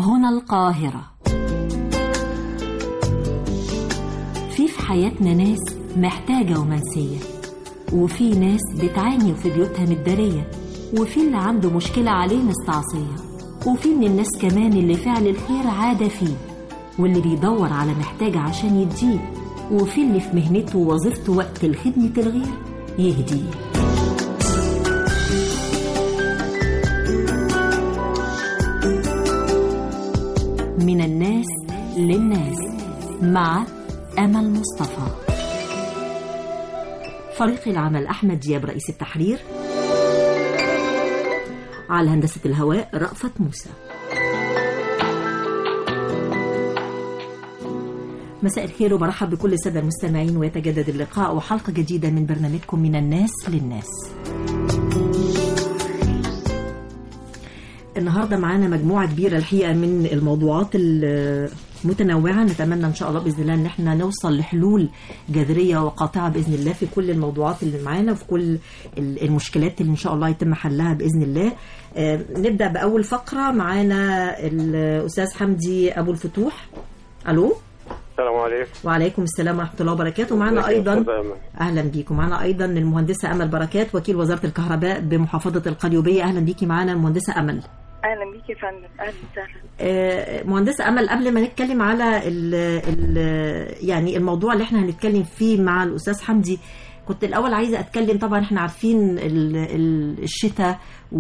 هنا القاهرة في في حياتنا ناس محتاجة ومنسية وفي ناس بتعاني وفي بيوتها متدارية وفي اللي عنده مشكلة عليه مستعصية وفي من الناس كمان اللي فعل الخير عادة فيه واللي بيدور على محتاج عشان يديه وفي اللي في مهنته ووظيفته وقت الخدمة الغير يهديه من الناس للناس مع أمل مصطفى فريق العمل أحمد دياب رئيس التحرير على هندسة الهواء رأفت موسى مساء الخير وبرحب بكل السادة المستمعين ويتجدد اللقاء وحلقة جديدة من برنامجكم من الناس للناس النهاردة معانا مجموعة كبيرة الحقيقة من الموضوعات المتنوعة نتمنى إن شاء الله بإذن الله إن احنا نوصل لحلول جذرية وقاطعة بإذن الله في كل الموضوعات اللي معانا وفي كل المشكلات اللي إن شاء الله يتم حلها بإذن الله آه، نبدأ بأول فقرة معانا الأستاذ حمدي أبو الفتوح ألو السلام عليكم وعليكم السلام ورحمة الله وبركاته معنا ازيك يا أيضا أستاذ أمل؟ أهلا بيكم معنا أيضا المهندسة أمل بركات وكيل وزارة الكهرباء بمحافظة القليوبية أهلا بيكي معنا المهندسة أمل اهلا بيك يا فندم اهلا وسهلا آه، مهندسة أمل قبل ما نتكلم على ال ال يعني الموضوع اللي احنا هنتكلم فيه مع الأستاذ حمدي كنت الأول عايزة أتكلم طبعا احنا عارفين ال- ال- الشتاء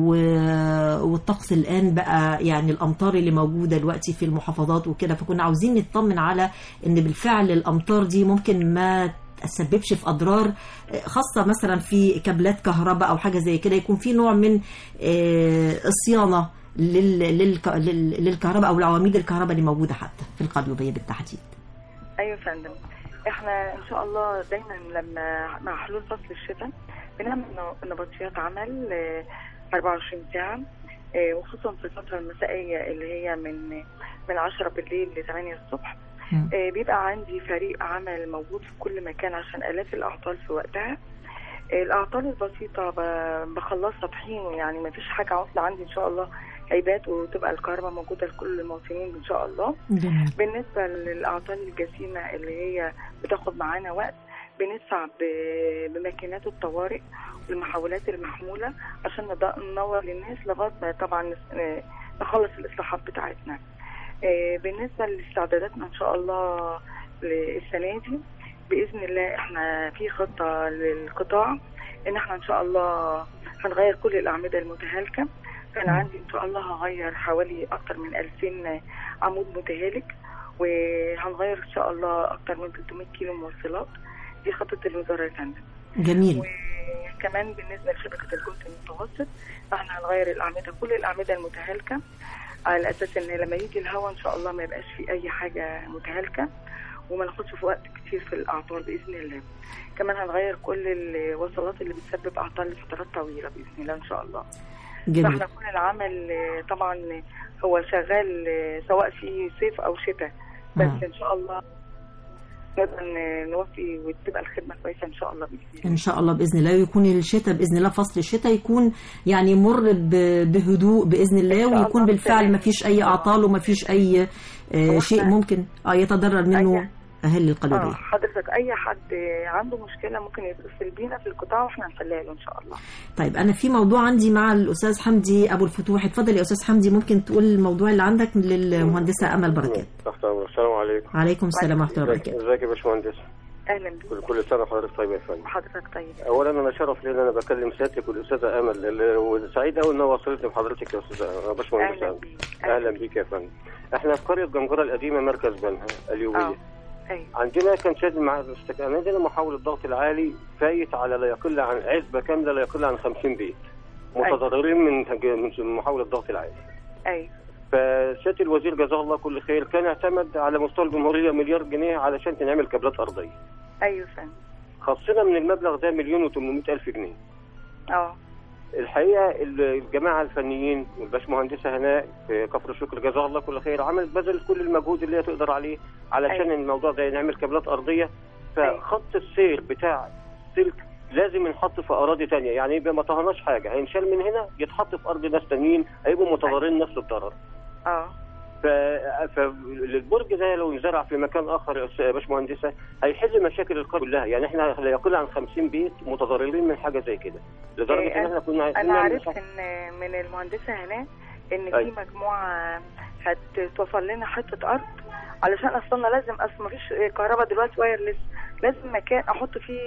و- والطقس الآن بقى يعني الأمطار اللي موجودة دلوقتي في المحافظات وكده فكنا عاوزين نطمن على إن بالفعل الأمطار دي ممكن ما تسببش في اضرار آه، خاصه مثلا في كابلات كهرباء او حاجه زي كده يكون في نوع من آه، الصيانه لل- للك- لل- للكهرباء او لعواميد الكهرباء اللي موجوده حتى في القليوبيه بالتحديد ايوه يا فندم احنا ان شاء الله دايما لما مع حلول فصل الشتاء بنعمل ن- نبطشيات عمل آه، 24 ساعه آه، وخصوصا في الفتره المسائيه اللي هي من من 10 بالليل ل 8 الصبح مم. آه، بيبقى عندي فريق عمل موجود في كل مكان عشان الاف الاعطال في وقتها آه، الاعطال البسيطه ب- بخلصها طحين يعني ما فيش حاجه عطله عندي ان شاء الله هيبات وتبقى الكهرباء موجوده لكل المواطنين ان شاء الله جميل بالنسبة للأعطال الجسيمة اللي هي بتاخد معانا وقت بندفع ب- بماكينات الطوارئ والمحولات المحمولة عشان نض- ننور للناس لغاية ما طبعا نس- ن- نخلص الإصلاحات بتاعتنا آه، بالنسبة لاستعداداتنا إن شاء الله للسنة دي بإذن الله إحنا في خطة للقطاع إن إحنا إن شاء الله هنغير كل الأعمدة المتهالكة فأنا مم. عندي إن شاء الله هغير حوالي أكتر من 2000 عمود متهالك وهنغير ان شاء الله اكتر من 300 كيلو موصلات دي خطه الوزاره يا فندم جميل وكمان بالنسبه لشبكه الجهد المتوسط احنا هنغير الاعمده كل الاعمده المتهالكه على اساس ان لما يجي الهواء ان شاء الله ما يبقاش في اي حاجه متهالكه وما ناخدش في وقت كتير في الاعطال باذن الله كمان هنغير كل الوصلات اللي بتسبب اعطال لفترات طويله باذن الله ان شاء الله جميل فاحنا كل العمل آه، طبعا هو شغال آه، سواء في صيف او شتاء بس آه. ان شاء الله نقدر ن- نوفي وتبقى الخدمه كويسه ان شاء الله باذن الله ان شاء الله باذن الله ويكون الشتاء باذن الله فصل الشتاء يكون يعني يمر ب- بهدوء باذن الله إن شاء ويكون الله بالفعل بسلام. ما فيش اي اعطال وما فيش اي آه، هو شيء إحنا- ممكن اه يتضرر منه أي- اهل اه القليوبيه حضرتك اي حد عنده مشكله ممكن يتصل بينا في القطاع واحنا هنحلها له ان شاء الله طيب انا في موضوع عندي مع الاستاذ حمدي ابو الفتوح اتفضل يا استاذ حمدي ممكن تقول الموضوع اللي عندك للمهندسه امل بركات تحت أمرك. السلام عليكم وعليكم السلام ورحمه الله ازيك وبركاته ازيك يا باشمهندس اهلا بك كل كل سنه وحضرتك طيب يا فندم حضرتك طيب اولا انا شرف لي ان انا بكلم سيادتك والاستاذه امل ال- وسعيد قوي ان هو وصلتني بحضرتك يا استاذه يا باشمهندس اهلا امل بيك اهلا بيك يا فندم احنا في قريه جنجره القديمه مركز بنها اليوبيه اه ايوه عندنا كان شاد مع كان عندنا محاول الضغط العالي فايت على لا يقل عن عزبه كامله لا يقل عن 50 بيت متضررين من من محاول الضغط العالي ايوه فسياده الوزير جزاه الله كل خير كان اعتمد على مستوى الجمهوريه مليار جنيه علشان تنعمل كابلات ارضيه ايوه فندم خصنا من المبلغ ده مليون و800 الف جنيه اه الحقيقه ال- الجماعه الفنيين والباشمهندسه هناء في كفر الشكر جزاها الله كل خير عملت بذلت كل المجهود اللي هي تقدر عليه علشان أيوة. الموضوع ده نعمل كابلات ارضيه أيوة. فخط السير بتاع سلك لازم ينحط في اراضي تانية يعني يبقى ما طهناش حاجه هينشال من هنا يتحط في ارض ناس تانيين هيبقوا متضررين نفس الضرر اه ف... فالبرج ده لو انزرع في مكان اخر يا أستاذ- يا باشمهندسه هيحل مشاكل القريه كلها يعني احنا لا يقل عن 50 بيت متضررين من حاجه زي كده لدرجه إيه، ان احنا كنا عايزين انا نعمل عرفت حاجة. ان من المهندسه هناء ان في أيوة. مجموعه هتوفر لنا حته ارض علشان اصلا لازم اصلا مفيش كهرباء دلوقتي وايرلس لازم مكان احط فيه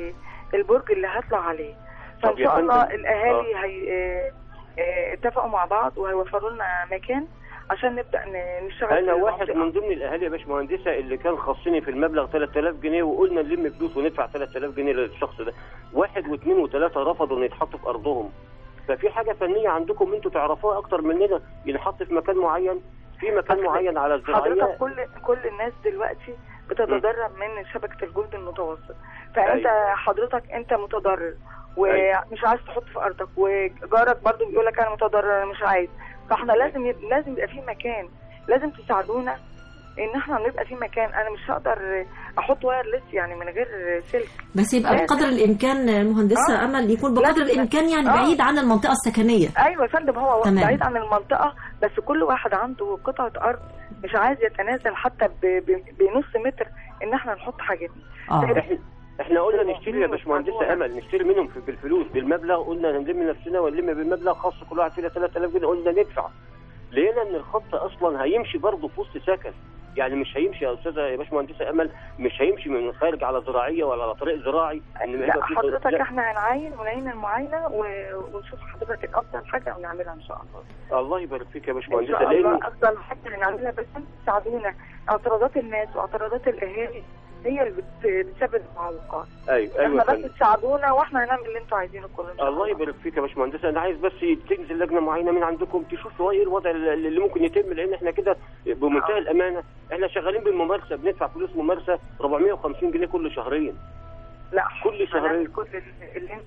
البرج اللي هطلع عليه طب فان يا شاء الله فندم. الاهالي هي آه، آه، اتفقوا مع بعض وهيوفروا لنا مكان عشان نبدا ن- نشتغل انا في واحد المنطقة. من ضمن الاهالي يا باشمهندسه اللي كان خاصني في المبلغ 3000 جنيه وقلنا نلم فلوس وندفع 3000 جنيه للشخص ده واحد واثنين وثلاثه رفضوا ان يتحطوا في ارضهم ففي حاجه فنيه عندكم انتوا تعرفوها اكتر مننا ينحط في مكان معين في مكان أصل معين على حضرتك الزراعيه كل كل الناس دلوقتي بتتضرر من شبكه الجهد المتوسط فانت أيوة. حضرتك انت متضرر أيوة. ومش عايز تحط في ارضك وجارك برضو بيقول لك انا متضرر انا مش عايز فاحنا لازم يب... لازم يبقى في مكان لازم تساعدونا ان احنا نبقى في مكان انا مش هقدر احط وايرلس يعني من غير سلك بس يبقى لازم. بقدر الامكان مهندسه آه. امل يكون بقدر لازم. الامكان يعني آه. بعيد عن المنطقه السكنيه ايوه يا فندم هو تمام. بعيد عن المنطقه بس كل واحد عنده قطعه ارض مش عايز يتنازل حتى ب... ب... بنص متر ان احنا نحط حاجتنا اه احنا احنا قلنا نشتري يا باشمهندسه امل نشتري منهم في- بالفلوس بالمبلغ قلنا نلم نفسنا ونلم بالمبلغ خاص كل واحد فينا 3000 جنيه قلنا ندفع لقينا ان الخط اصلا هيمشي برضه في وسط سكن يعني مش هيمشي يا استاذه يا باشمهندسه امل مش هيمشي من خارج على زراعيه ولا على طريق زراعي إنما لا يبقى في- حضرتك لا، احنا هنعين ونعين المعاينه و- ونشوف حضرتك الافضل حاجه ونعملها ان شاء الله الله يبارك فيك يا ان باشمهندسه شاء لان الله افضل حاجه هنعملها بس انتوا تساعدونا اعتراضات الناس واعتراضات الاهالي هي اللي بت- بتسبب المعوقات ايوه ايوه يا احنا فندم. بس تساعدونا واحنا هنعمل اللي انتوا عايزينه كله إن شاء الله يبارك فيك يا باشمهندس انا عايز بس تنزل لجنه معينه من عندكم تشوف ايه الوضع اللي ممكن يتم لان احنا كده بمنتهى الامانه احنا شغالين بالممارسه بندفع فلوس ممارسه 450 جنيه كل شهرين لا كل شهرين. هنعمل كل اللي- اللي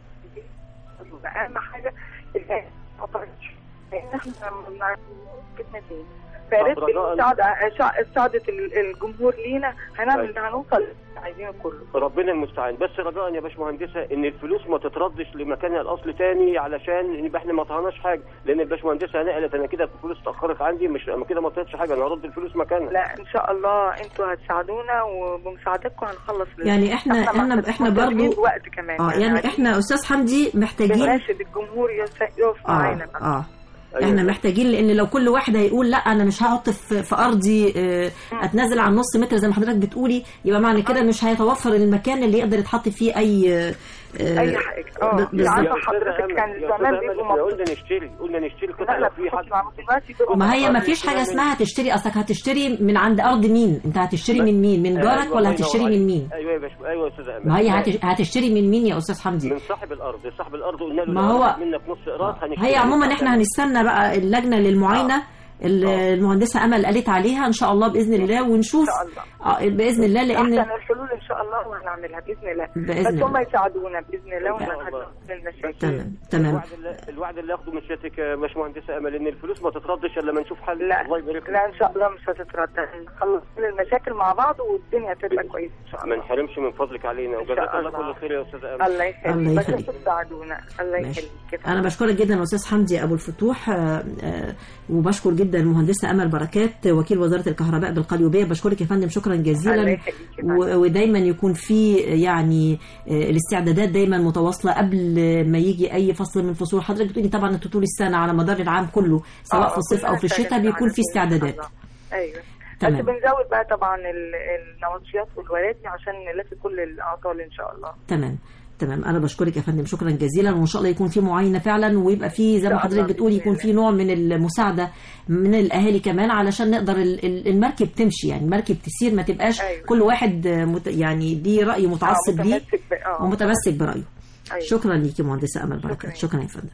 انت اهم حاجه الاهالي ما تقطعش. لان احنا ما بنعرفش كتنا فين فيا ريت طب رجاء- بالمساعده شع- مساعده ال- الجمهور لينا هنعمل طيب. هنوصل اللي عايزينه كله ربنا المستعان بس رجاء يا باشمهندسه ان الفلوس ما تتردش لمكانها الاصل تاني علشان يبقى احنا ما طعناش حاجه لان الباشمهندسه نقلت انا كده الفلوس اتاخرت عندي مش انا كده ما طلعتش حاجه انا هرد الفلوس مكانها لا ان شاء الله انتوا هتساعدونا وبمساعدتكم هنخلص ال- يعني احنا احنا احنا برضو وقت كمان اه يعني عايزين احنا استاذ حمدي محتاجين بنناشد الجمهور يس- يقف اه معانا بقى. اه أيوة. احنا محتاجين لان لو كل واحد هيقول لا انا مش هحط في, في ارضي اه، اتنازل عن نص متر زي ما حضرتك بتقولي يبقى معنى كده مش هيتوفر المكان اللي يقدر يتحط فيه اي اه، اي حاجه اه ب- انت بالظبط. عارفه يا أستاذة حضرتك أمل- كان يا زمان أستاذة أمل، بيبقوا احنا مبسوطين قلنا نشتري قلنا نشتري قطعه لا لا لو في حد دلوقتي بيبقوا ما هي ما مبسوطين. فيش حاجه اسمها تشتري اصلك هتشتري من عند ارض مين انت هتشتري من مين من جارك أيوة، ولا الله هتشتري ينور من عليك. مين ايوه يا باشا ايوه يا استاذ امل ما هي هتش- هتشتري من مين يا استاذ حمدي من صاحب الارض صاحب الارض قلنا له ما لو هو- هناخد منك نص قراط هنشتري هي عموما منك احنا عشان- هنستنى بقى اللجنه للمعاينه ال- آه. المهندسه امل قالت عليها ان شاء الله باذن الله ونشوف إن شاء الله. اه باذن الله لان احسن الحلول ان شاء الله وهنعملها باذن الله بإذن بس هم الله. يساعدونا باذن الله إن شاء ونحل الله. المشاكل تمام تمام الوعد اللي الوعد اللي اخده من سيادتك يا باشمهندسه امل ان الفلوس ما تتردش الا لما نشوف حل لا الله يبارك لك لا ان شاء الله مش هتترد نخلص كل المشاكل مع بعض والدنيا هتبقى كويسه ان شاء ما الله نحرمش من فضلك علينا إن شاء وجزاك الله الله. كل خير يا استاذ امل الله يخليك الله بس يخليك. انتوا تساعدونا الله ماشي. يخليك انا بشكرك جدا استاذ حمدي ابو الفتوح آه، آه، وبشكر جدا المهندسه امل بركات وكيل وزاره الكهرباء بالقليوبيه بشكرك يا فندم شكرا الله جزيلا يخليك يا فندم. و- ودايما يكون في يعني آه، الاستعدادات دايما متواصله قبل ما يجي اي فصل من الفصول حضرتك بتقولي طبعا انتوا طول السنه على مدار العام كله سواء آه، في الصيف كلنا او في الشتاء استعدادات بيكون في على طول إن شاء استعدادات الله. ايوه تمام. بس بنزود بقى طبعا ال- النواشيات والوراتي عشان نلافي كل الاعطال ان شاء الله تمام تمام انا بشكرك يا فندم شكرا جزيلا وان شاء الله يكون في معاينه فعلا ويبقى في زي ما إن شاء الله حضرتك بتقول بإذن يكون في نوع من المساعده من الاهالي كمان علشان نقدر ال- ال- المركب تمشي يعني المركب تسير ما تبقاش أيوة. كل واحد مت يعني دي راي متعصب آه، ليه متمسك ب- آه. ومتمسك برايه أيوة. شكرا ليكي مهندسه امل بركات شكراً. شكرا يا فندم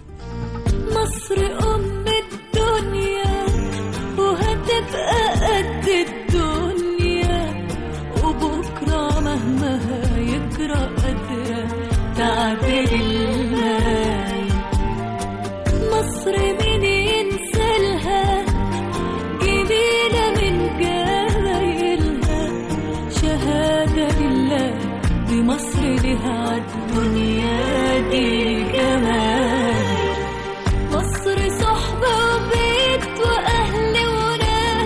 مصر أم الدنيا وهتبقى قد الدنيا وبكرة مهما هيجرى قادرة تعبر الماي مصر مين ينسالها جميلة من جمايلها شهادة لله دي مصر لها عالدنيا دي جمال مصر صحبة وبيت وأهل وناس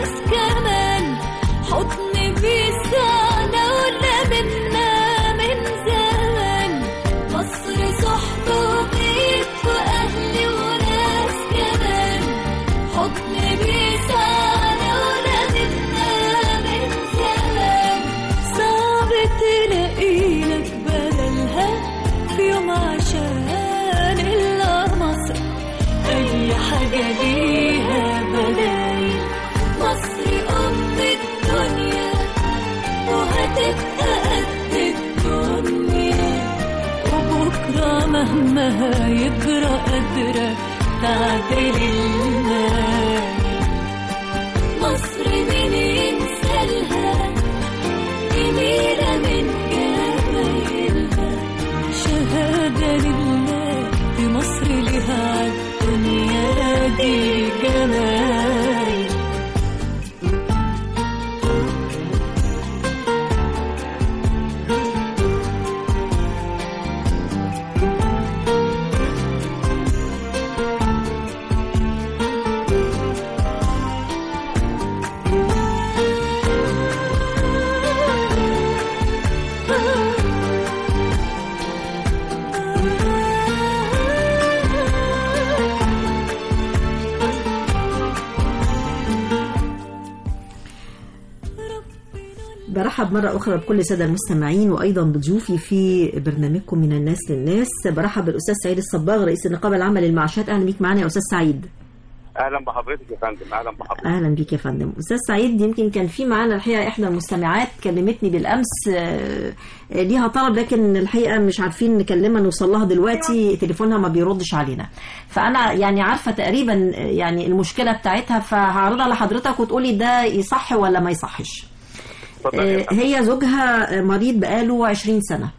برحب مرة أخرى بكل السادة المستمعين وأيضا بضيوفي في برنامجكم من الناس للناس برحب بالأستاذ سعيد الصباغ رئيس النقابة العامة للمعاشات أهلا بيك معنا يا أستاذ سعيد اهلا بحضرتك يا فندم اهلا بحضرتك أهلا بيك يا فندم أستاذ سعيد يمكن كان في معانا الحقيقة إحدى المستمعات كلمتني بالأمس آه، آه، ليها طلب لكن الحقيقة مش عارفين نكلمها نوصل لها دلوقتي تليفونها ما بيردش علينا فأنا يعني عارفة تقريبا آه، يعني المشكلة بتاعتها فهعرضها لحضرتك وتقولي ده يصح ولا ما يصحش اتفضل يا آه، فندم. هي زوجها مريض بقاله 20 سنة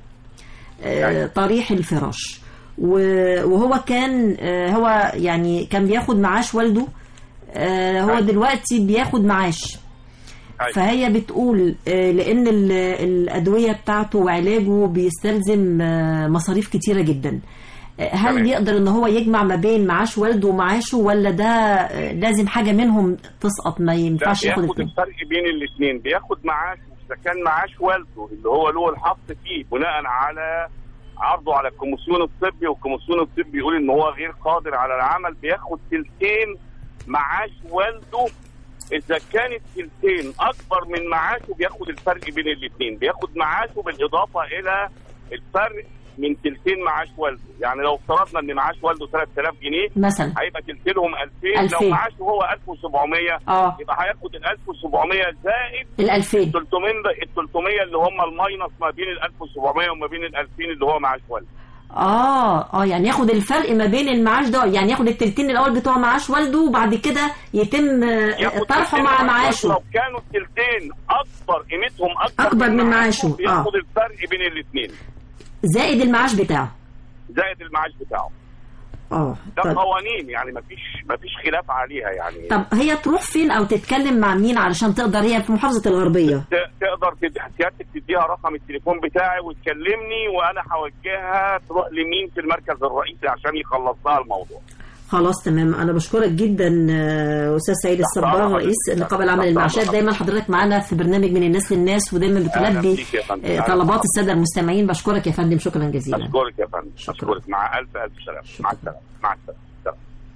آه، طريح الفراش و- وهو كان آه، هو يعني كان بياخد معاش والده آه، هو أيوة. دلوقتي بياخد معاش أيوة. فهي بتقول آه، لان ال- الادويه بتاعته وعلاجه بيستلزم آه، مصاريف كتيره جدا آه، هل تمام. يقدر ان هو يجمع ما بين معاش والده ومعاشه ولا ده آه، لازم حاجه منهم تسقط ما لا ينفعش ياخد بياخد الاثنين الفرق بين الاثنين بياخد معاش اذا كان معاش والده اللي هو له الحق فيه بناء على عرضه على الكوميسيون الطبي والكوميسيون الطبي يقول ان هو غير قادر على العمل بياخد تلتين معاش والده اذا كان التلتين اكبر من معاشه بياخد الفرق بين الاثنين بياخد معاشه بالاضافه الى الفرق من تلتين معاش والده يعني لو افترضنا ان معاش والده 3000 جنيه مثلا هيبقى تلتينهم 2000 2000. لو معاشه هو 1700 اه يبقى هياخد ال 1700 زائد ال 2000 ال 300 ال 300 اللي هم الماينس ما بين ال 1700 وما بين ال 2000 اللي هو معاش والده اه اه يعني ياخد الفرق ما بين المعاش ده يعني ياخد التلتين الاول بتوع معاش والده وبعد كده يتم آه، ياخد طرحه تلتين مع معاش معاشه والده. لو كانوا التلتين اكبر قيمتهم اكبر, أكبر من معاشه. آه. بياخد الفرق بين الاثنين زائد المعاش بتاعه زائد المعاش بتاعه اه ده طب, قوانين يعني ما فيش ما فيش خلاف عليها يعني طب هي تروح فين او تتكلم مع مين علشان تقدر هي في محافظه الغربيه ت- تقدر تد- سيادتك تديها رقم التليفون بتاعي وتكلمني وانا هوجهها تروح لمين في المركز الرئيسي عشان يخلص لها الموضوع خلاص تمام انا بشكرك جدا آه، استاذ سعيد الصباغ أمرك. رئيس النقابه العامه تحت للمعاشات أمرك. دايما حضرتك معانا في برنامج من الناس للناس ودايما أهلا بتلبي بيك يا فندم. آه، أهلا طلبات بك. الساده المستمعين بشكرك يا فندم شكرا جزيلا اشكرك يا فندم شكرا. اشكرك مع الف الف سلامه مع شكرا. السلامه مع السلامه سلام.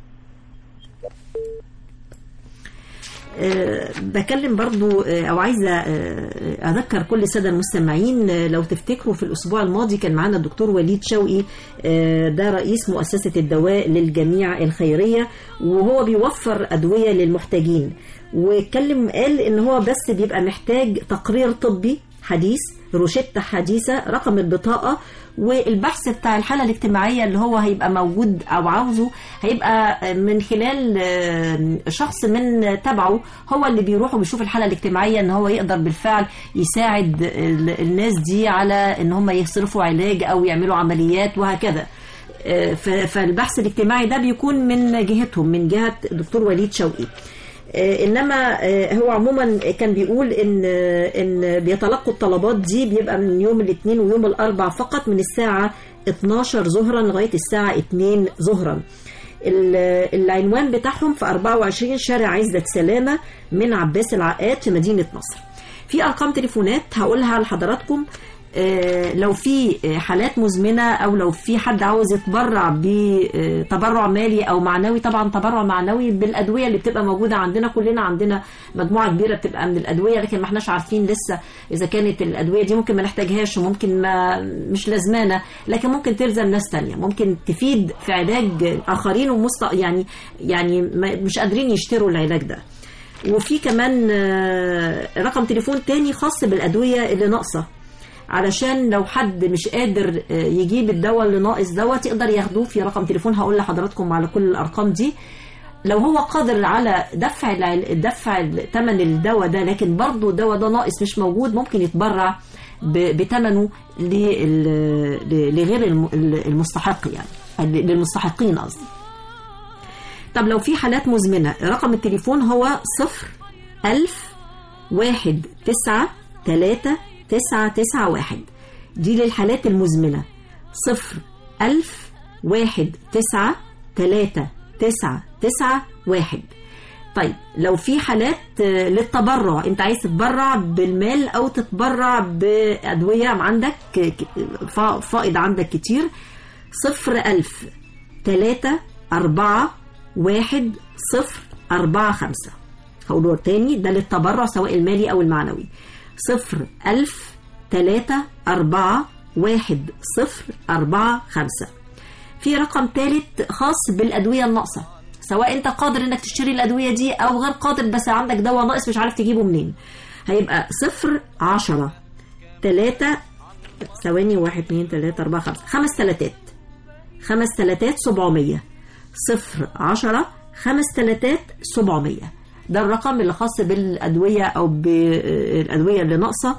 آه، بكلم برضو آه، او عايزه آه، اذكر كل الساده المستمعين آه، لو تفتكروا في الاسبوع الماضي كان معانا الدكتور وليد شوقي آه، ده رئيس مؤسسه الدواء للجميع الخيريه وهو بيوفر ادويه للمحتاجين واتكلم قال ان هو بس بيبقى محتاج تقرير طبي حديث روشتة حديثة رقم البطاقة والبحث بتاع الحالة الاجتماعية اللي هو هيبقى موجود أو عاوزه هيبقى من خلال آه، شخص من تبعه هو اللي بيروح وبيشوف الحالة الاجتماعية ان هو يقدر بالفعل يساعد ال- الناس دي على ان هم يصرفوا علاج أو يعملوا عمليات وهكذا آه، ف- فالبحث الاجتماعي ده بيكون من جهتهم من جهة دكتور وليد شوقي آه، انما آه، هو عموما كان بيقول ان آه، ان بيتلقوا الطلبات دي بيبقى من يوم الاثنين ويوم الاربع فقط من الساعه 12 ظهرا لغايه الساعه 2 ظهرا ال- العنوان بتاعهم في 24 شارع عزة سلامة من عباس العقاد في مدينة نصر في أرقام تليفونات هقولها لحضراتكم آه، لو في آه، حالات مزمنة أو لو في حد عاوز يتبرع بتبرع مالي أو معنوي طبعا تبرع معنوي بالأدوية اللي بتبقى موجودة عندنا كلنا عندنا مجموعة كبيرة بتبقى من الأدوية لكن ما احناش عارفين لسه إذا كانت الأدوية دي ممكن ما نحتاجهاش وممكن ما مش لازمانة لكن ممكن تلزم ناس تانية ممكن تفيد في علاج آخرين ومست يعني يعني ما- مش قادرين يشتروا العلاج ده وفي كمان آه، رقم تليفون تاني خاص بالأدوية اللي ناقصة علشان لو حد مش قادر آه، يجيب الدواء اللي ناقص دوت يقدر ياخدوه في رقم تليفون هقول لحضراتكم على كل الارقام دي لو هو قادر على دفع العل- دفع ثمن الدواء ده لكن برضه الدواء ده ناقص مش موجود ممكن يتبرع ب- بثمنه لل- ل- لغير الم- المستحق يعني للمستحقين قصدي طب لو في حالات مزمنة رقم التليفون هو صفر ألف واحد تسعة تلاتة تسعة تسعة واحد دي للحالات المزمنة صفر ألف واحد تسعة تلاتة تسعة تسعة واحد طيب لو في حالات آه، للتبرع انت عايز تتبرع بالمال او تتبرع بأدوية عندك ك- فا- فائض عندك كتير صفر ألف تلاتة أربعة واحد صفر أربعة خمسة هقوله تاني ده للتبرع سواء المالي أو المعنوي صفر ألف تلاتة أربعة واحد صفر أربعة خمسة في رقم ثالث خاص بالأدوية الناقصة سواء أنت قادر إنك تشتري الأدوية دي أو غير قادر بس عندك دواء ناقص مش عارف تجيبه منين هيبقى صفر عشرة تلاتة ثواني واحد اتنين تلاتة أربعة خمسة خمس تلاتات خمس تلاتات سبعمية صفر عشرة خمس تلاتات سبعمية ده الرقم اللي خاص بالأدوية أو بالأدوية اللي ناقصة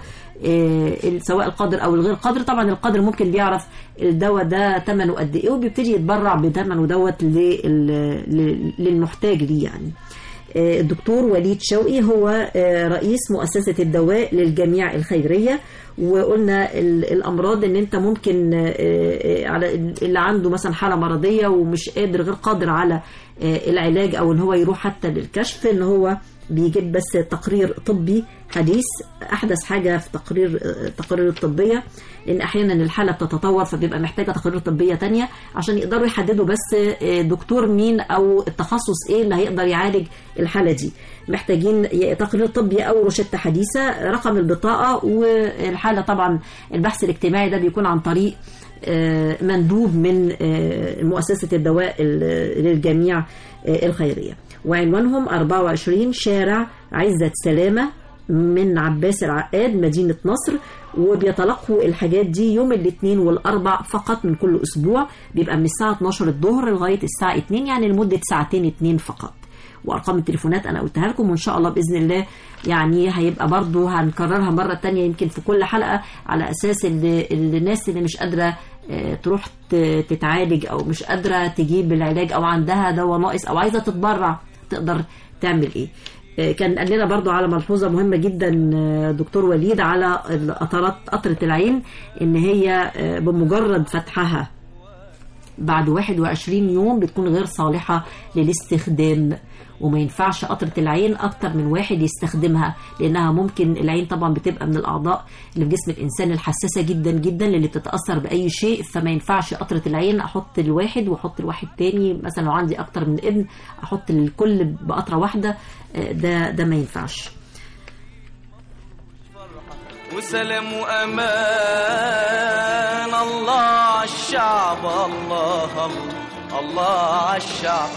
إيه، سواء القادر أو الغير قادر طبعا القادر ممكن بيعرف الدواء ده ثمنه قد إيه وبيبتدي يتبرع بثمنه دوت لل- لل- للمحتاج ليه يعني آه، الدكتور وليد شوقي هو آه، رئيس مؤسسة الدواء للجميع الخيرية وقلنا ال- الأمراض إن أنت ممكن آه، آه، على اللي عنده مثلا حالة مرضية ومش قادر غير قادر على آه، العلاج أو إن هو يروح حتى للكشف إن هو بيجيب بس تقرير طبي حديث أحدث حاجة في تقرير آه، التقارير الطبية لأن أحيانا الحالة بتتطور فبيبقى محتاجة تقارير طبية تانية عشان يقدروا يحددوا بس آه، دكتور مين أو التخصص إيه اللي هيقدر يعالج الحالة دي محتاجين ي- تقرير طبي أو روشتة حديثة رقم البطاقة والحالة طبعا البحث الاجتماعي ده بيكون عن طريق آه، مندوب من آه، مؤسسة الدواء ال- للجميع آه، الخيرية وعنوانهم 24 شارع عزة سلامة من عباس العقاد مدينة نصر وبيتلقوا الحاجات دي يوم الاثنين والاربع فقط من كل اسبوع بيبقى من الساعة 12 الظهر لغاية الساعة 2 يعني لمدة ساعتين اتنين فقط وارقام التليفونات انا قلتها لكم وان شاء الله باذن الله يعني هيبقى برضو هنكررها مره تانية يمكن في كل حلقه على اساس اللي اللي الناس اللي مش قادره آه، تروح ت- تتعالج او مش قادره تجيب العلاج او عندها دواء ناقص او عايزه تتبرع تقدر تعمل ايه آه، كان قال لنا برضو على ملحوظة مهمة جدا آه، دكتور وليد على القطرات قطرة العين ان هي آه، بمجرد فتحها بعد 21 يوم بتكون غير صالحة للاستخدام وما ينفعش قطرة العين أكتر من واحد يستخدمها لأنها ممكن العين طبعا بتبقى من الأعضاء اللي في جسم الإنسان الحساسة جدا جدا اللي بتتأثر بأي شيء فما ينفعش قطرة العين أحط الواحد وأحط الواحد تاني مثلا لو عندي أكتر من ابن أحط الكل بقطرة واحدة آه، ده ده ما ينفعش وسلام وامان الله عالشعب الله الله الله عالشعب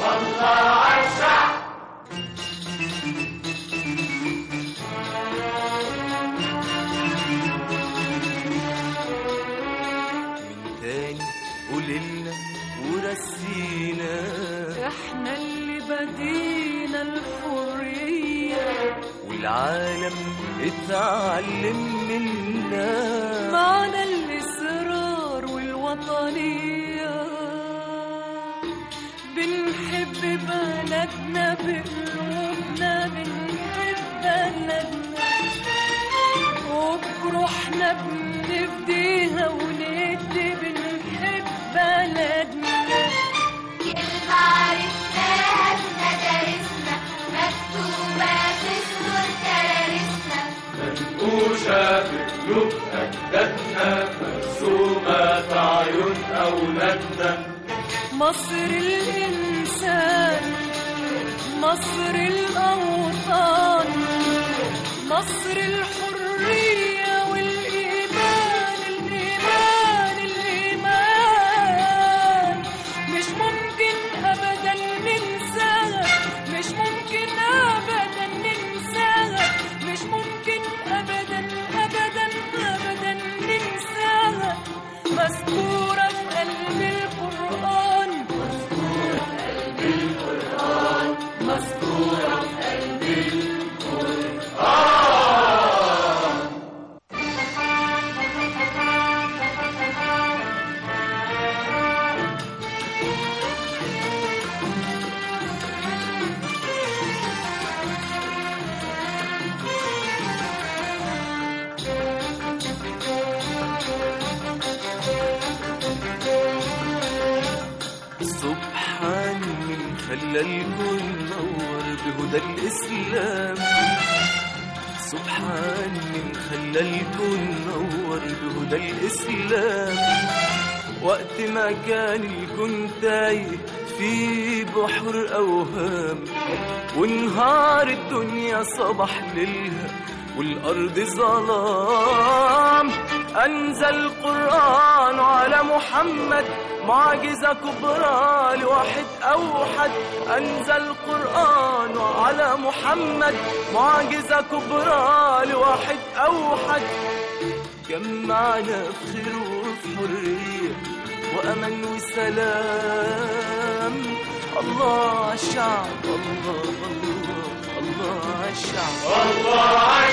من تاني قولنا ورسينا احنا اللي بدينا الحرية والعالم اتعلم منا معنى الإصرار والوطنية بنحب بلدنا بقلوبنا بنحب بلدنا وبروحنا بنفديها وندي بنحب بلدنا كلمة عرفناها في مدارسنا مكتوبة في صدور كرارسنا مصر الإنسان مصر الأوطان مصر الحرية والإيمان الإيمان الإيمان مش ممكن أبدا ننساها مش ممكن أبدا ننساها مش ممكن أبدا أبدا أبدا ننساها مذكورة في قلب القرآن مذكورة في قلب سبحان من خلى الكون نور بهدى الإسلام سبحان من خلى الكون نور بهدى الإسلام وقت ما كان الكون تايه في بحر أوهام ونهار الدنيا صبح ليلها والأرض ظلام أنزل القرآن على محمد معجزة كبرى لواحد أوحد أنزل القرآن على محمد معجزة كبرى لواحد أوحد جمعنا في خير وفي حرية وأمل وسلام الله عالشعب الله الله الله عالشعب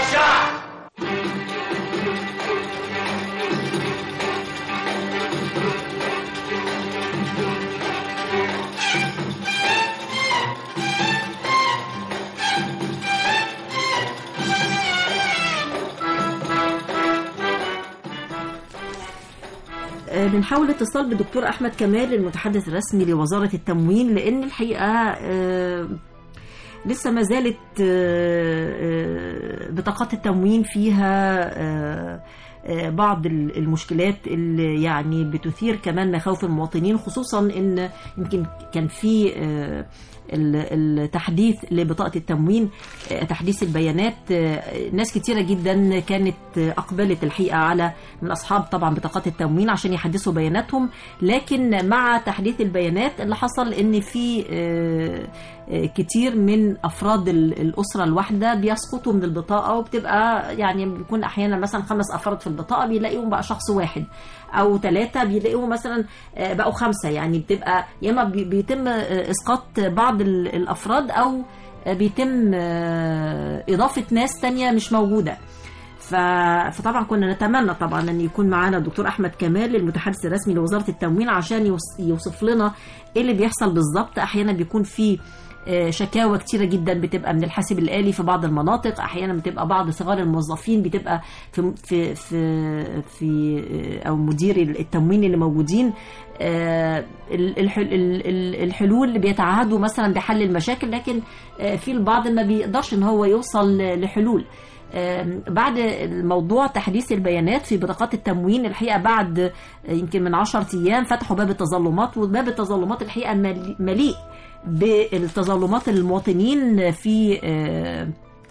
آه، بنحاول اتصال بالدكتور احمد كمال المتحدث الرسمي لوزاره التموين لان الحقيقه آه، لسه ما زالت آه، آه، بطاقات التموين فيها آه، آه، بعض ال- المشكلات اللي يعني بتثير كمان مخاوف المواطنين خصوصا ان يمكن كان في آه، ال- التحديث لبطاقة التموين آه، تحديث البيانات آه، ناس كتيرة جدا كانت آه، أقبلت الحقيقة على من أصحاب طبعا بطاقات التموين عشان يحدثوا بياناتهم لكن مع تحديث البيانات اللي حصل إن في آه، آه، كتير من أفراد ال- الأسرة الواحدة بيسقطوا من البطاقة وبتبقى يعني بيكون أحيانا مثلا خمس أفراد في البطاقة بيلاقيهم بقى شخص واحد أو ثلاثة بيلاقيهم مثلا آه، بقوا خمسة يعني بتبقى يا إما بي- بيتم آه، إسقاط بعض ال- الأفراد أو آه، بيتم آه، إضافة ناس تانية مش موجودة ف... فطبعا كنا نتمنى طبعا ان يكون معانا الدكتور احمد كمال المتحدث الرسمي لوزاره التموين عشان يوص... يوصف لنا ايه اللي بيحصل بالظبط احيانا بيكون في آه، شكاوى كتيرة جدا بتبقى من الحاسب الآلي في بعض المناطق أحيانا بتبقى بعض صغار الموظفين بتبقى في في في, في آه، أو مدير التموين اللي موجودين آه، ال- الح- ال- ال- الحلول اللي بيتعهدوا مثلا بحل المشاكل لكن آه، في البعض ما بيقدرش ان هو يوصل لحلول آم، بعد الموضوع تحديث البيانات في بطاقات التموين الحقيقه بعد آه، يمكن من 10 ايام فتحوا باب التظلمات وباب التظلمات الحقيقه ملي- مليء بالتظلمات المواطنين في آه،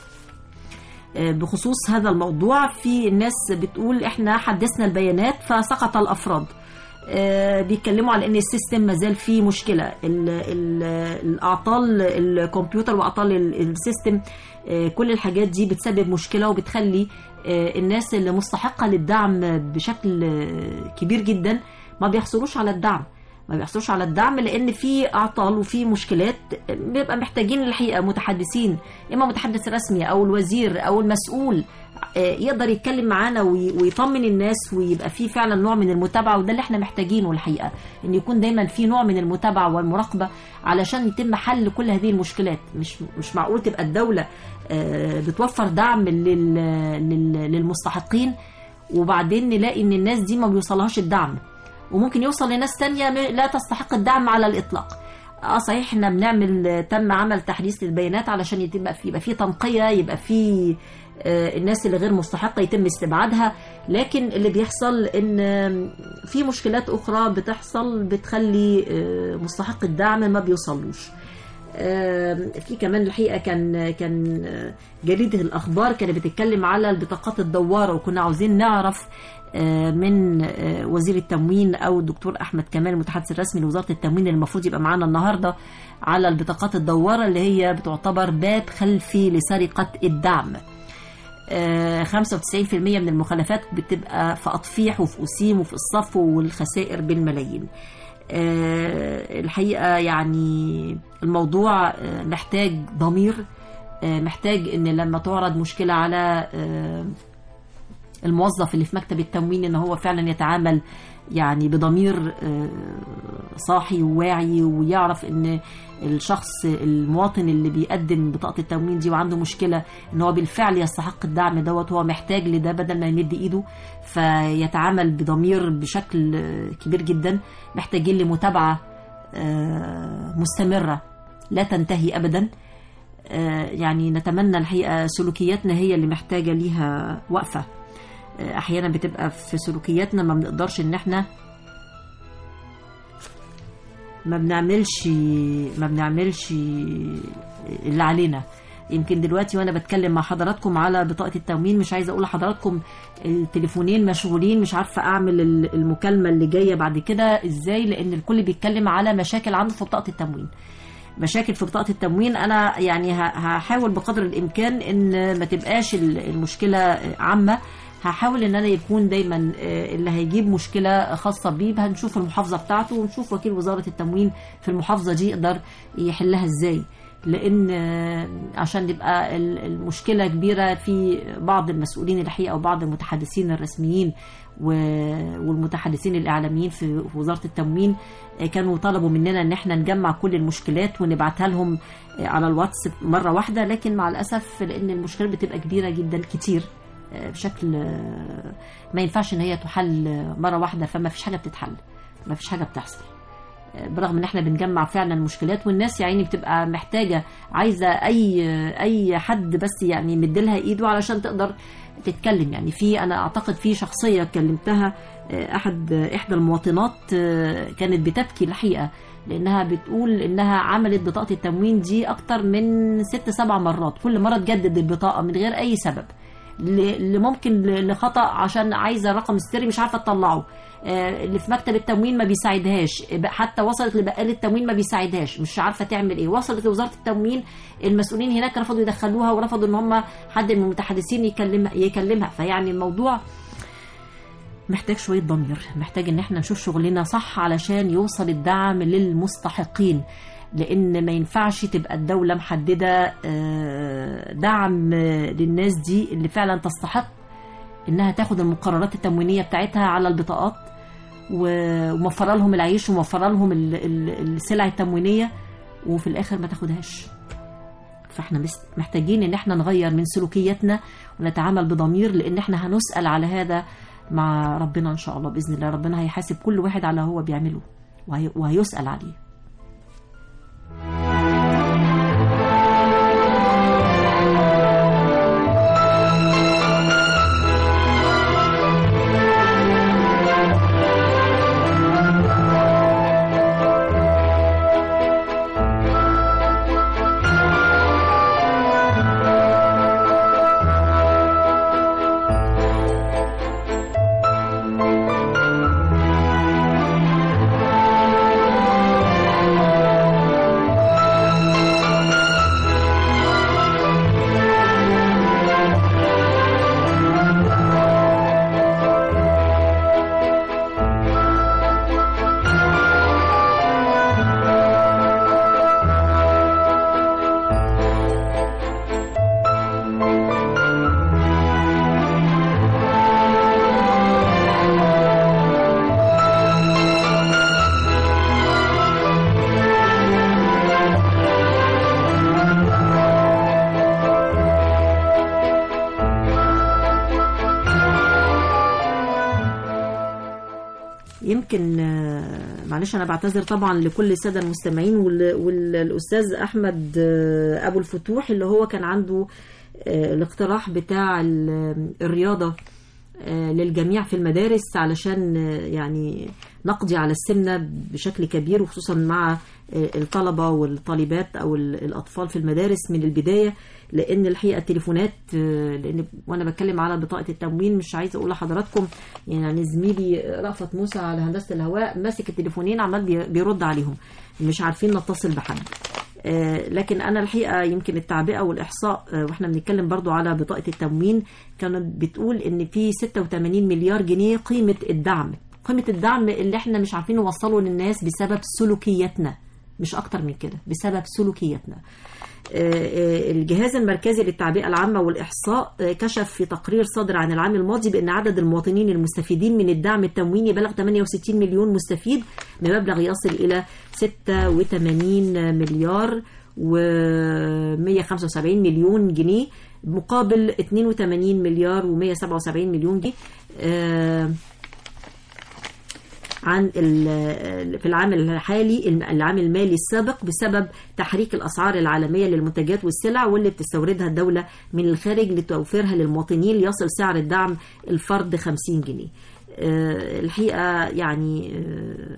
آه، بخصوص هذا الموضوع في الناس بتقول احنا حدثنا البيانات فسقط الافراد آه، بيتكلموا على ان السيستم ما زال فيه مشكله ال- ال- الاعطال الكمبيوتر واعطال ال- السيستم آه، كل الحاجات دي بتسبب مشكله وبتخلي آه، الناس اللي مستحقه للدعم بشكل آه، كبير جدا ما بيحصلوش على الدعم ما بيحصلوش على الدعم لان في اعطال وفي مشكلات بيبقى محتاجين الحقيقه متحدثين اما متحدث رسمي او الوزير او المسؤول آه، يقدر يتكلم معانا وي- ويطمن الناس ويبقى في فعلا نوع من المتابعه وده اللي احنا محتاجينه الحقيقه ان يكون دايما في نوع من المتابعه والمراقبه علشان يتم حل كل هذه المشكلات مش مش معقول تبقى الدوله آه، بتوفر دعم لل- لل- للمستحقين وبعدين نلاقي ان الناس دي ما بيوصلهاش الدعم وممكن يوصل لناس تانية م- لا تستحق الدعم على الإطلاق اه صحيح احنا بنعمل تم عمل تحديث للبيانات علشان يبقى في يبقى في تنقية يبقى في آه، الناس اللي غير مستحقة يتم استبعادها لكن اللي بيحصل ان آم، في مشكلات اخرى بتحصل بتخلي آه، مستحق الدعم ما بيوصلوش آم، في كمان الحقيقه كان كان آه، جريده الاخبار كانت بتتكلم على البطاقات الدواره وكنا عاوزين نعرف آه، من آه، وزير التموين او الدكتور احمد كمال المتحدث الرسمي لوزاره التموين اللي المفروض يبقى معانا النهارده على البطاقات الدواره اللي هي بتعتبر باب خلفي لسرقه الدعم. آه، 95% من المخالفات بتبقى في أطفيح وفي أسيم وفي الصف والخسائر بالملايين آه، الحقيقة يعني الموضوع آه، محتاج ضمير آه، محتاج ان لما تعرض مشكلة على آه، الموظف اللي في مكتب التموين ان هو فعلا يتعامل يعني بضمير آه، صاحي وواعي ويعرف ان الشخص المواطن اللي بيقدم بطاقة التموين دي وعنده مشكلة ان هو بالفعل يستحق الدعم دوت هو محتاج لده بدل ما يمد ايده فيتعامل بضمير بشكل آه، كبير جدا محتاجين لمتابعة آه، مستمرة لا تنتهي ابدا آه، يعني نتمنى الحقيقة سلوكياتنا هي اللي محتاجة ليها وقفة آه، احيانا بتبقى في سلوكياتنا ما بنقدرش ان احنا ما بنعملش ما بنعملش اللي علينا يمكن دلوقتي وانا بتكلم مع حضراتكم على بطاقه التموين مش عايزه اقول لحضراتكم التليفونين مشغولين مش عارفه اعمل ال- المكالمه اللي جايه بعد كده ازاي لان الكل بيتكلم على مشاكل عنده في بطاقه التموين مشاكل في بطاقه التموين انا يعني ه- هحاول بقدر الامكان ان ما تبقاش ال- المشكله عامه هحاول ان انا يكون دايما آه، اللي هيجيب مشكله خاصه بيه هنشوف المحافظه بتاعته ونشوف وكيل وزاره التموين في المحافظه دي يقدر يحلها ازاي لان آه، عشان يبقى ال- المشكله كبيره في بعض المسؤولين الحقيقه وبعض المتحدثين الرسميين و- والمتحدثين الاعلاميين في في وزاره التموين آه، كانوا طلبوا مننا ان احنا نجمع كل المشكلات ونبعتها لهم آه، على الواتس مره واحده لكن مع الاسف لان المشكلات بتبقى كبيره جدا كتير آه، بشكل آه، ما ينفعش ان هي تحل آه، مره واحده فما فيش حاجه بتتحل ما فيش حاجه بتحصل برغم ان احنا بنجمع فعلا المشكلات والناس يعني بتبقى محتاجه عايزه اي اي حد بس يعني مديلها ايده علشان تقدر تتكلم يعني في انا اعتقد في شخصيه كلمتها آه، احد احدى المواطنات آه، كانت بتبكي الحقيقه لانها بتقول انها عملت بطاقه التموين دي اكتر من ست سبع مرات كل مره تجدد البطاقه من غير اي سبب ل- اللي ممكن ل- لخطا عشان عايزه رقم السري مش عارفه تطلعه آه، اللي في مكتب التموين ما بيساعدهاش ب- حتى وصلت لبقال التموين ما بيساعدهاش مش عارفه تعمل ايه وصلت لوزاره التموين المسؤولين هناك رفضوا يدخلوها ورفضوا ان هم حد من المتحدثين يكلمها يكلمها فيعني الموضوع محتاج شوية ضمير محتاج ان احنا نشوف شغلنا صح علشان يوصل الدعم للمستحقين لان ما ينفعش تبقى الدولة محددة آه، دعم آه، للناس دي اللي فعلا تستحق انها تاخد المقررات التموينية بتاعتها على البطاقات و- وموفره لهم العيش وموفره لهم ال- ال- السلع التموينية وفي الاخر ما تاخدهاش فاحنا مس- محتاجين ان احنا نغير من سلوكياتنا ونتعامل بضمير لان احنا هنسأل على هذا مع ربنا ان شاء الله باذن الله ربنا هيحاسب كل واحد على هو بيعمله وهي- وهيسأل عليه يمكن آه، معلش انا بعتذر طبعا لكل الساده المستمعين وال- والاستاذ احمد آه، ابو الفتوح اللي هو كان عنده آه، الاقتراح بتاع ال- الرياضه آه، للجميع في المدارس علشان آه، يعني نقضي على السمنه بشكل كبير وخصوصا مع آه، الطلبه والطالبات او ال- الاطفال في المدارس من البدايه لان الحقيقه التليفونات آه، لان وانا بتكلم على بطاقه التموين مش عايزه اقول لحضراتكم يعني زميلي رأفت موسى على هندسه الهواء ماسك التليفونين عمال بي- بيرد عليهم مش عارفين نتصل بحد آه، لكن انا الحقيقه يمكن التعبئه والاحصاء آه، واحنا بنتكلم برضو على بطاقه التموين كانت بتقول ان في 86 مليار جنيه قيمه الدعم قيمه الدعم اللي احنا مش عارفين نوصله للناس بسبب سلوكياتنا مش اكتر من كده بسبب سلوكياتنا آه، آه، الجهاز المركزي للتعبئة العامة والإحصاء آه، كشف في تقرير صادر عن العام الماضي بأن عدد المواطنين المستفيدين من الدعم التمويني بلغ 68 مليون مستفيد بمبلغ يصل إلى 86 مليار و 175 مليون جنيه مقابل 82 مليار و 177 مليون جنيه آه، عن ال- في العام الحالي العام المالي السابق بسبب تحريك الأسعار العالمية للمنتجات والسلع واللي بتستوردها الدولة من الخارج لتوفيرها للمواطنين ليصل سعر الدعم الفرد 50 جنيه آه، الحقيقة يعني آه،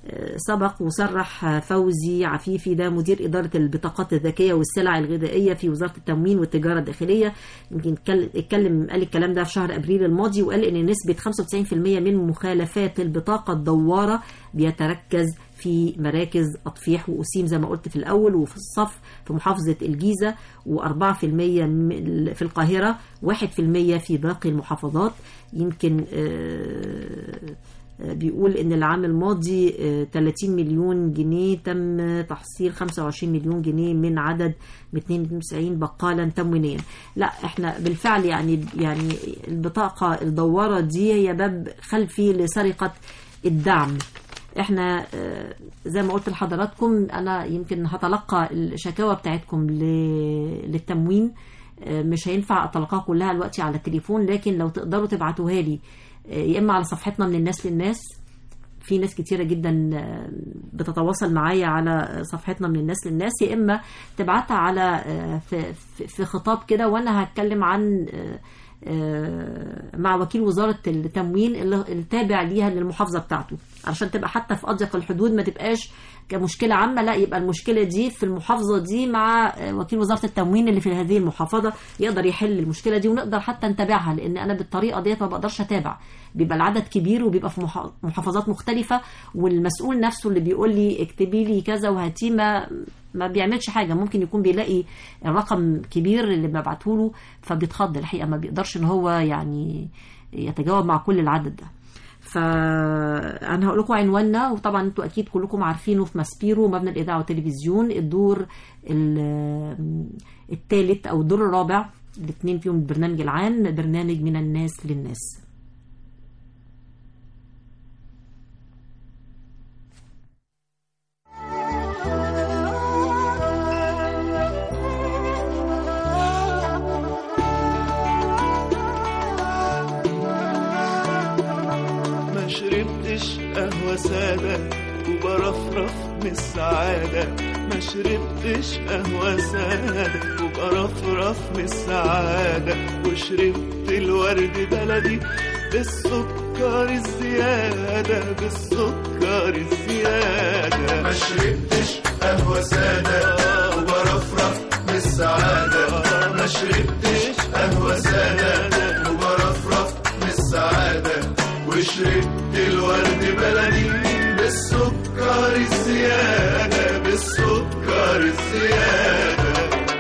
سبق وصرح فوزي عفيفي ده مدير إدارة البطاقات الذكية والسلع الغذائية في وزارة التموين والتجارة الداخلية يمكن اتكل- اتكلم قال الكلام ده في شهر أبريل الماضي وقال إن نسبة 95% من مخالفات البطاقة الدوارة بيتركز في مراكز أطفيح وأسيم زي ما قلت في الأول وفي الصف في محافظة الجيزة و4% في القاهرة 1% في باقي المحافظات يمكن آه، بيقول ان العام الماضي آه، 30 مليون جنيه تم تحصيل 25 مليون جنيه من عدد 292 بقالا تموينيا لا احنا بالفعل يعني يعني البطاقه الدواره دي هي باب خلفي لسرقه الدعم احنا آه، زي ما قلت لحضراتكم انا يمكن هتلقى الشكاوى بتاعتكم ل- للتموين آه، مش هينفع اتلقاها كلها دلوقتي على التليفون لكن لو تقدروا تبعتوها لي آه، يا اما على صفحتنا من الناس للناس في ناس كتيرة جدا آه، بتتواصل معايا على صفحتنا من الناس للناس يا إما تبعتها على آه، في, في- في خطاب كده وأنا هتكلم عن آه، آه، مع وكيل وزارة التموين اللي التابع ليها للمحافظة بتاعته علشان تبقى حتى في أضيق الحدود ما تبقاش كمشكلة عامة لا يبقى المشكلة دي في المحافظة دي مع آه، وكيل وزارة التموين اللي في هذه المحافظة يقدر يحل المشكلة دي ونقدر حتى نتابعها لأن أنا بالطريقة ديت ما بقدرش أتابع بيبقى العدد كبير وبيبقى في محا- محافظات مختلفة والمسؤول نفسه اللي بيقول لي اكتبي لي كذا وهاتيه ما ما بيعملش حاجة ممكن يكون بيلاقي الرقم كبير اللي ببعته له فبيتخض الحقيقة ما بيقدرش ان هو يعني يتجاوب مع كل العدد ده فانا هقول لكم عنواننا وطبعا انتوا اكيد كلكم عارفينه في ماسبيرو مبنى الاذاعه والتلفزيون الدور الثالث او الدور الرابع الاثنين فيهم البرنامج العام برنامج من الناس للناس ما شربتش قهوة سادة وبرفرف من السعادة ما شربتش قهوة سادة وبرفرف من السعادة وشربت الورد بلدي بالسكر الزيادة بالسكر الزيادة ما شربتش قهوة سادة وبرفرف من السعادة ما شربتش قهوة سادة وبرفرف من السعادة وشربت الورد بلدي بالسكر الزيادة بالسكر الزيادة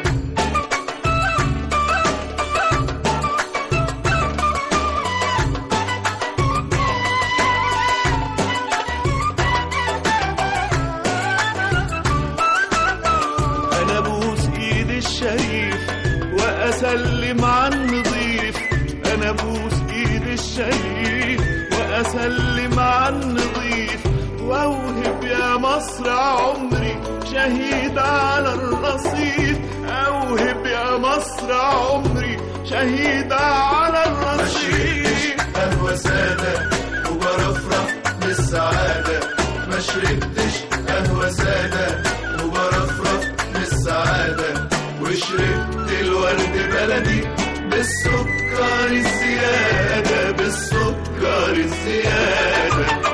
انا ابوس ايد الشريف واسلم على النظيف انا ابوس ايد الشريف واسلم على النظيف واوهب يا مصر عمري شهيد على الرصيف اوهب يا مصر عمري شهيد على الرصيف قهوة سادة وبرفرف بالسعادة ما شربتش قهوة سادة وبرفرف بالسعادة وشربت الورد بلدي بالسكر الزيادة بالسكر الزيادة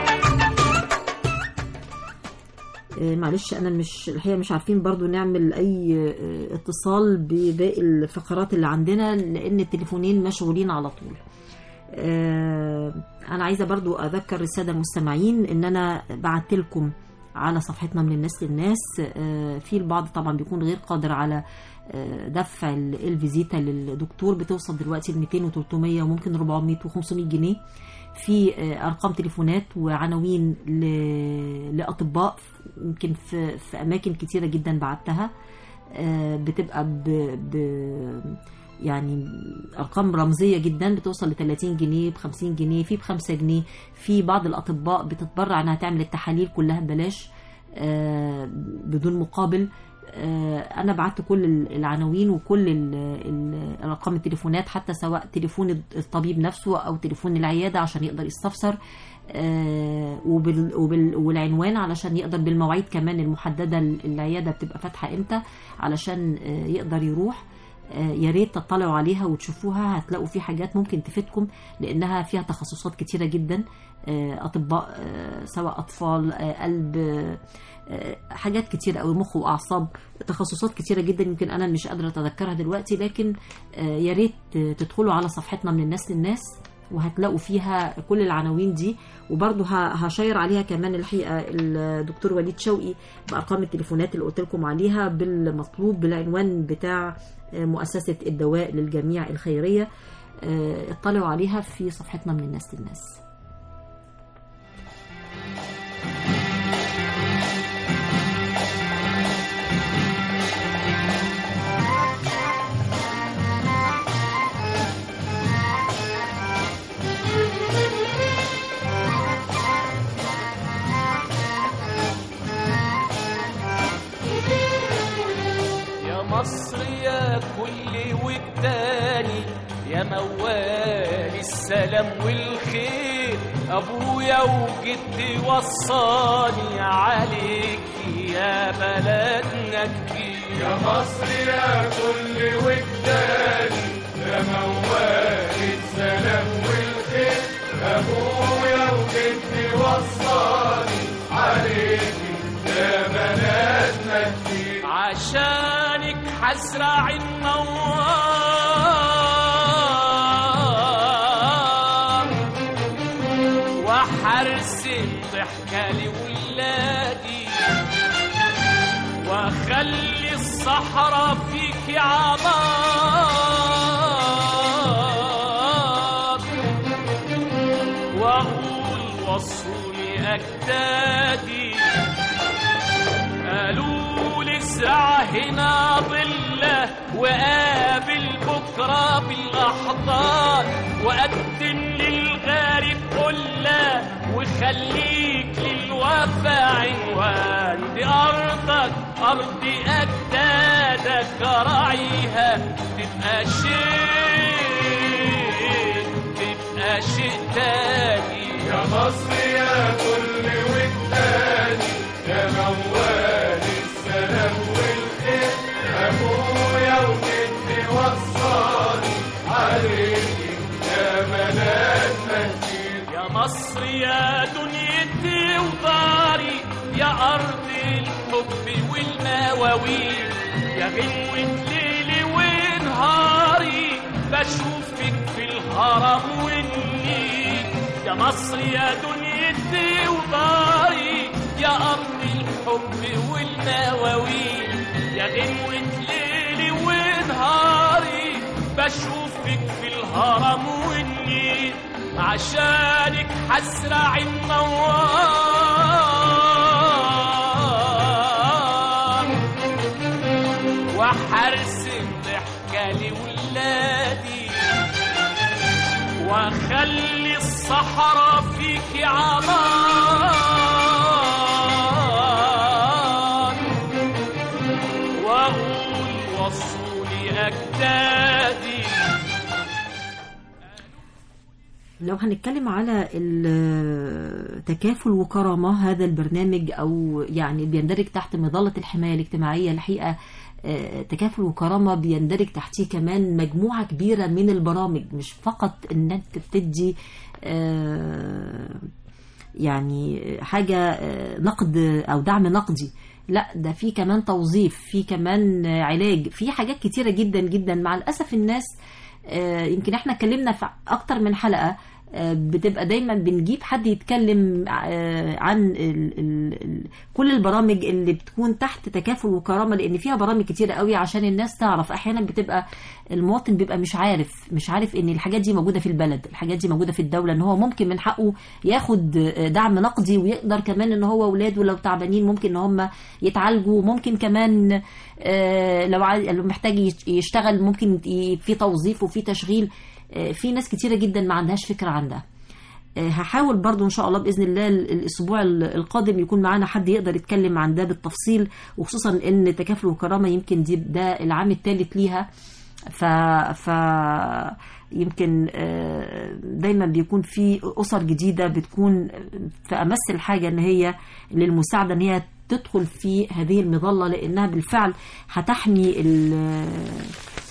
آه، معلش انا مش الحقيقه مش عارفين برضو نعمل اي آه، اتصال بباقي الفقرات اللي عندنا لان التليفونين مشغولين على طول آه، انا عايزه برضو اذكر الساده المستمعين ان انا بعت لكم على صفحتنا من الناس للناس آه، في البعض طبعا بيكون غير قادر على آه، دفع ال- الفيزيتا للدكتور بتوصل دلوقتي ل 200 و300 وممكن 400 و500 جنيه في آه، ارقام تليفونات وعناوين ل- لاطباء يمكن في في اماكن كتيره جدا بعتها آه، بتبقى ب, ب يعني ارقام رمزيه جدا بتوصل ل 30 جنيه ب 50 جنيه في ب 5 جنيه في بعض الاطباء بتتبرع انها تعمل التحاليل كلها ببلاش آه، بدون مقابل آه، انا بعت كل ال- العناوين وكل ال- ال- الارقام التليفونات حتى سواء تليفون الطبيب نفسه او تليفون العياده عشان يقدر يستفسر آه، وبال وبال والعنوان علشان يقدر بالمواعيد كمان المحدده العياده بتبقى فاتحه امتى علشان آه، يقدر يروح آه، يا ريت تطلعوا عليها وتشوفوها هتلاقوا في حاجات ممكن تفيدكم لانها فيها تخصصات كتيره جدا آه، اطباء آه، سواء اطفال آه، قلب آه، آه، حاجات كتيره قوي مخ واعصاب تخصصات كتيره جدا يمكن انا مش قادره اتذكرها دلوقتي لكن آه، يا ريت تدخلوا على صفحتنا من الناس للناس وهتلاقوا فيها كل العناوين دي وبرضه ه- هشير عليها كمان الحقيقه الدكتور وليد شوقي بارقام التليفونات اللي قلت لكم عليها بالمطلوب بالعنوان بتاع آه، مؤسسه الدواء للجميع الخيريه آه، اطلعوا عليها في صفحتنا من الناس للناس يا مصر يا كل وجداني يا موالي السلام والخير ابويا وجدي وصاني عليك يا بلدنا كتير يا مصر يا كل وجداني يا موالي السلام والخير ابويا وجدي وصاني عليك يا بلدنا كتير عشانك حزرع النوار وحرسم ضحكة لولادي واخلي الصحراء فيك عمار واقول وصولي اجدادي قالوا لي ازرع هنا ضلة وقابل بكرة بالأحضان وقدم للغارب قلة وخليك للوفا عنوان دي أرضك أرض أجدادك راعيها تبقى شيء تبقى شيء تاني يا مصر يا كل وداني يا موالي السلام والخير ابويا وجدي وصاني عليكي يا بلدنا كتير يا مصر يا دنيتي وداري يا ارض الحب والمواويل يا غنوة ليلي ونهاري بشوفك في الهرم والنيل يا مصر يا دنيتي وداري يا أرض الحب والمواويل يا غنوة ليلي ونهاري بشوفك في الهرم والنيل عشانك حزرع النوار وحرسم ضحكة لولادي واخلي الصحراء فيك عمان واقول وصولي اجدادي لو هنتكلم على التكافل وكرامة هذا البرنامج أو يعني بيندرج تحت مظلة الحماية الاجتماعية الحقيقة آه، تكافل وكرامة بيندرج تحتيه كمان مجموعة كبيرة من البرامج مش فقط انك بتدي آه، يعني حاجة آه، نقد أو دعم نقدي لا ده في كمان توظيف في كمان آه، علاج في حاجات كتيرة جدا جدا مع الأسف الناس آه، يمكن احنا اتكلمنا في اكتر من حلقة آه، بتبقى دايما بنجيب حد يتكلم آه، عن ال ال ال كل البرامج اللي بتكون تحت تكافل وكرامة لان فيها برامج كتيرة قوي عشان الناس تعرف احيانا بتبقى المواطن بيبقى مش عارف مش عارف ان الحاجات دي موجودة في البلد الحاجات دي موجودة في الدولة ان هو ممكن من حقه ياخد آه، دعم نقدي ويقدر كمان ان هو اولاده لو تعبانين ممكن ان هم يتعالجوا ممكن كمان آه، لو عايز- لو محتاج يش- يشتغل ممكن ي- في توظيف وفي تشغيل آه، في ناس كتيرة جدا ما عندهاش فكرة عن ده آه، هحاول برضو ان شاء الله باذن الله ال- الاسبوع ال- القادم يكون معانا حد يقدر يتكلم عن ده بالتفصيل وخصوصا ان تكافل وكرامه يمكن دي ده العام الثالث ليها ف ف يمكن آه، دايما بيكون في اسر جديده بتكون في امس الحاجه ان هي للمساعده ان هي تدخل في هذه المظله لانها بالفعل هتحمي ال-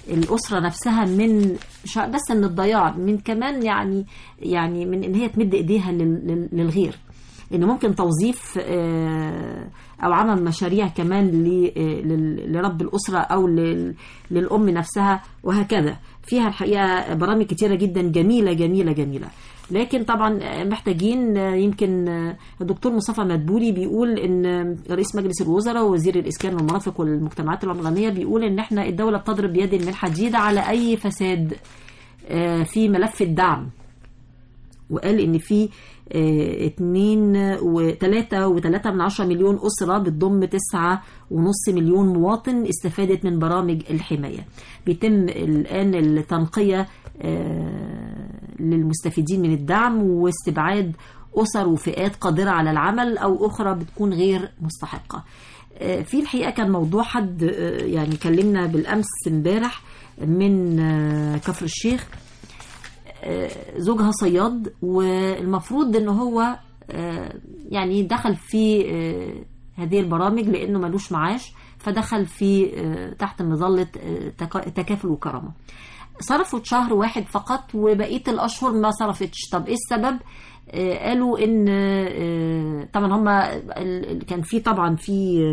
الاسره نفسها من مش بس من الضياع من كمان يعني يعني من ان هي تمد ايديها لل- لل- للغير ان ممكن توظيف آه، او عمل مشاريع كمان ل- آه، لل- لرب الاسره او لل- للام نفسها وهكذا فيها الحقيقه برامج كتيره جدا جميله جميله جميله لكن طبعا آه، محتاجين آه، يمكن آه، الدكتور مصطفى مدبولي بيقول ان آه، رئيس مجلس الوزراء ووزير الاسكان والمرافق والمجتمعات العمرانيه بيقول ان احنا الدوله بتضرب بيد من حديد على اي فساد آه، في ملف الدعم وقال ان في آه، اتنين وتلاتة وتلاتة من عشرة مليون أسرة بتضم تسعة ونص مليون مواطن استفادت من برامج الحماية بيتم الآن التنقية آه، للمستفيدين من الدعم واستبعاد أسر وفئات قادرة على العمل أو أخرى بتكون غير مستحقة آه، في الحقيقة كان موضوع حد آه، يعني كلمنا بالأمس امبارح من آه، كفر الشيخ آه، زوجها صياد والمفروض ان هو آه، يعني دخل في آه، هذه البرامج لانه ملوش معاش فدخل في آه، تحت مظله آه، تكا- تكافل وكرامه صرفت شهر واحد فقط وبقيه الاشهر ما صرفتش طب ايه السبب آه، قالوا ان آه، طبعا هم كان في طبعا في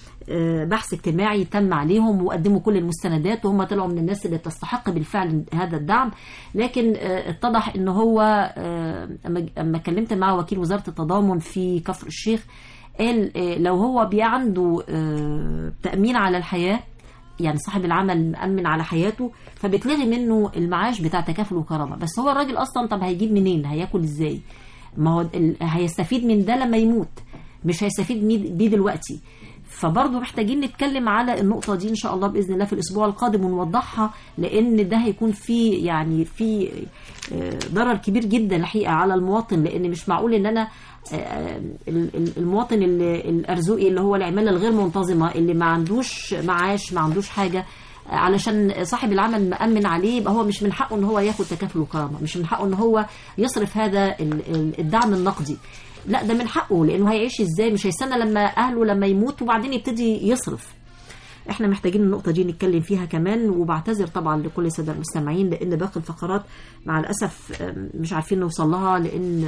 آه، بحث اجتماعي تم عليهم وقدموا كل المستندات وهم طلعوا من الناس اللي تستحق بالفعل هذا الدعم لكن آه، اتضح ان هو آه، اما اما كلمت مع وكيل وزاره التضامن في كفر الشيخ قال آه، لو هو بي عنده آه، تامين على الحياه يعني صاحب العمل مأمن على حياته فبتلغي منه المعاش بتاع تكافل وكرامه بس هو الراجل اصلا طب هيجيب منين هياكل ازاي ما هو ال- هيستفيد من ده لما يموت مش هيستفيد مي- بيه دلوقتي فبرضه محتاجين نتكلم على النقطة دي إن شاء الله بإذن الله في الأسبوع القادم ونوضحها لأن ده هيكون في يعني في آه، ضرر كبير جدا الحقيقة على المواطن لأن مش معقول إن أنا آه، ال- ال- المواطن اللي- الأرزوقي اللي هو العمالة الغير منتظمة اللي ما عندوش معاش ما عندوش حاجة آه، علشان صاحب العمل مأمن عليه يبقى هو مش من حقه ان هو ياخد تكافل وكرامه مش من حقه ان هو يصرف هذا ال- ال- الدعم النقدي لا ده من حقه لانه هيعيش ازاي مش هيستنى لما اهله لما يموت وبعدين يبتدي يصرف احنا محتاجين النقطة دي نتكلم فيها كمان وبعتذر طبعا لكل السادة المستمعين لأن باقي الفقرات مع الأسف آم، مش عارفين نوصل لها لأن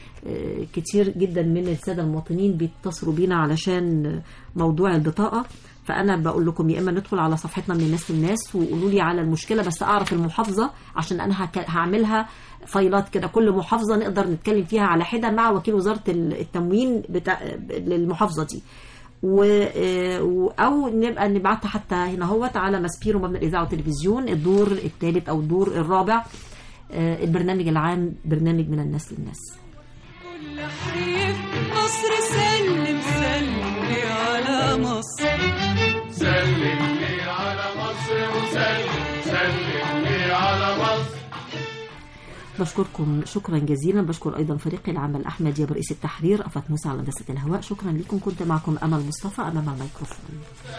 آه، كتير جدا من السادة المواطنين بيتصلوا بينا علشان موضوع البطاقة فأنا بقول لكم يا إما ندخل على صفحتنا من الناس للناس وقولوا لي على المشكلة بس أعرف المحافظة عشان أنا هك- هعملها فايلات كده كل محافظة نقدر نتكلم فيها على حدة مع وكيل وزارة التموين بتاع للمحافظة دي و و- او نبقى نبعتها حتى هنا هوت على ماسبيرو مبنى الاذاعه والتلفزيون الدور الثالث او الدور الرابع آه، البرنامج العام برنامج من الناس للناس كل حي في مصر سلم سلم لي على مصر سلم لي على مصر وسلم سلم لي على مصر بشكركم شكرا جزيلا بشكر ايضا فريق العمل احمد يا رئيس التحرير افت موسى على هندسه الهواء شكرا لكم كنت معكم امل مصطفى امام الميكروفون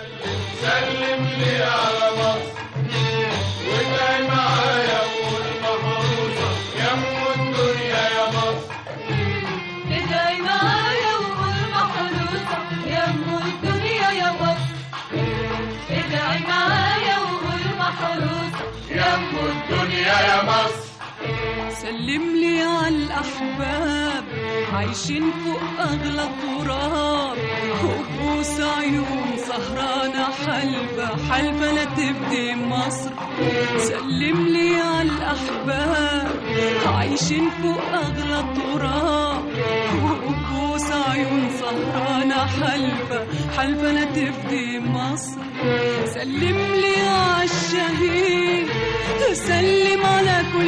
سلم لي على مصر وادعي معايا وقول محروسة يا ام الدنيا يا مصر ادعي معايا وقول محروسة يا ام الدنيا يا مصر ادعي معايا وقول محروسة يا ام الدنيا يا مصر سلم لي على الأحباب عايشين فوق أغلى التراب وبوس عيون سهرانة حلبة حلبة لا تبدي مصر سلم لي على الأحباب عايشين فوق أغلى التراب وبوس عيون سهرانة حلبة حلبة لا تبدي مصر سلم لي على الشهيد تسلم على كل